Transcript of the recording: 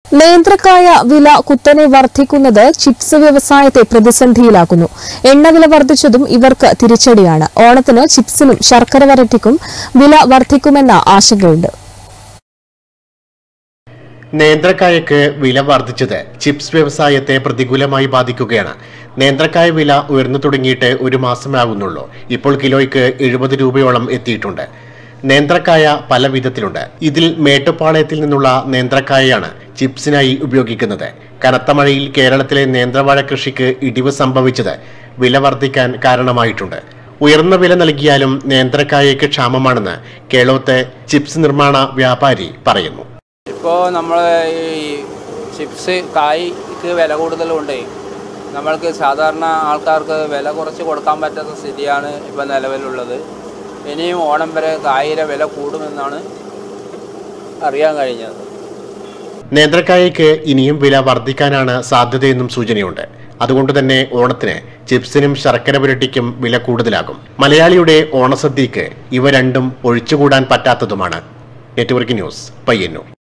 നേന്ത്രക്കായ വില കുത്തനെ വർദ്ധിക്കുന്നത് ചിപ്സ് വ്യവസായത്തെ പ്രതിസന്ധിയിലാക്കുന്നു എണ്ണവില വർദ്ധിച്ചതും ഇവർക്ക് തിരിച്ചടിയാണ് ഓണത്തിന് ചിപ്സിനും ശർക്കര വരട്ടിക്കും വില വർദ്ധിക്കുമെന്ന ആശങ്കയുണ്ട് നേന്ത്രക്കായക്ക് വില വർദ്ധിച്ചത് ചിപ്സ് വ്യവസായത്തെ പ്രതികൂലമായി ബാധിക്കുകയാണ് നേന്ത്രക്കായ വില ഉയർന്നു തുടങ്ങിയിട്ട് ഒരു മാസമാകുന്നുള്ളൂ ഇപ്പോൾ കിലോയ്ക്ക് എഴുപത് രൂപയോളം എത്തിയിട്ടുണ്ട് നേന്ത്രക്കായ പല വിധത്തിലുണ്ട് ഇതിൽ മേട്ടുപ്പാളയത്തിൽ നിന്നുള്ള നേന്ത്രക്കായയാണ് ചിപ്സിനായി ഉപയോഗിക്കുന്നത് കനത്ത മഴയിൽ കേരളത്തിലെ നേന്ത്രവാഴ കൃഷിക്ക് ഇടിവ് സംഭവിച്ചത് വില വർദ്ധിക്കാൻ കാരണമായിട്ടുണ്ട് ഉയർന്ന വില നൽകിയാലും നേന്ത്രക്കായയ്ക്ക് ക്ഷാമമാണെന്ന് കേളോത്തെ ചിപ്സ് നിർമ്മാണ വ്യാപാരി പറയുന്നു ഇപ്പോൾ നമ്മൾ ഈ ചിപ്സ് കായ്ക്ക് വില കൂടുതലുണ്ട് നമ്മൾക്ക് സാധാരണ ആൾക്കാർക്ക് വില കുറച്ച് കൊടുക്കാൻ പറ്റാത്ത സ്ഥിതിയാണ് ഇപ്പോൾ നിലവിലുള്ളത് ഇനിയും ഓണം വരെ കായിലെ വില കൂടുമെന്നാണ് അറിയാൻ കഴിഞ്ഞത് നേന്ത്രക്കായയ്ക്ക് ഇനിയും വില വർദ്ധിക്കാനാണ് സാധ്യതയെന്നും സൂചനയുണ്ട് അതുകൊണ്ട് തന്നെ ഓണത്തിന് ചിപ്സിനും ശർക്കര പുരട്ടിക്കും വില കൂടുതലാകും മലയാളിയുടെ ഓണസദ്യക്ക് ഇവ രണ്ടും ഒഴിച്ചുകൂടാൻ പറ്റാത്തതുമാണ് നെറ്റ്വർക്ക് ന്യൂസ് പയ്യന്നൂർ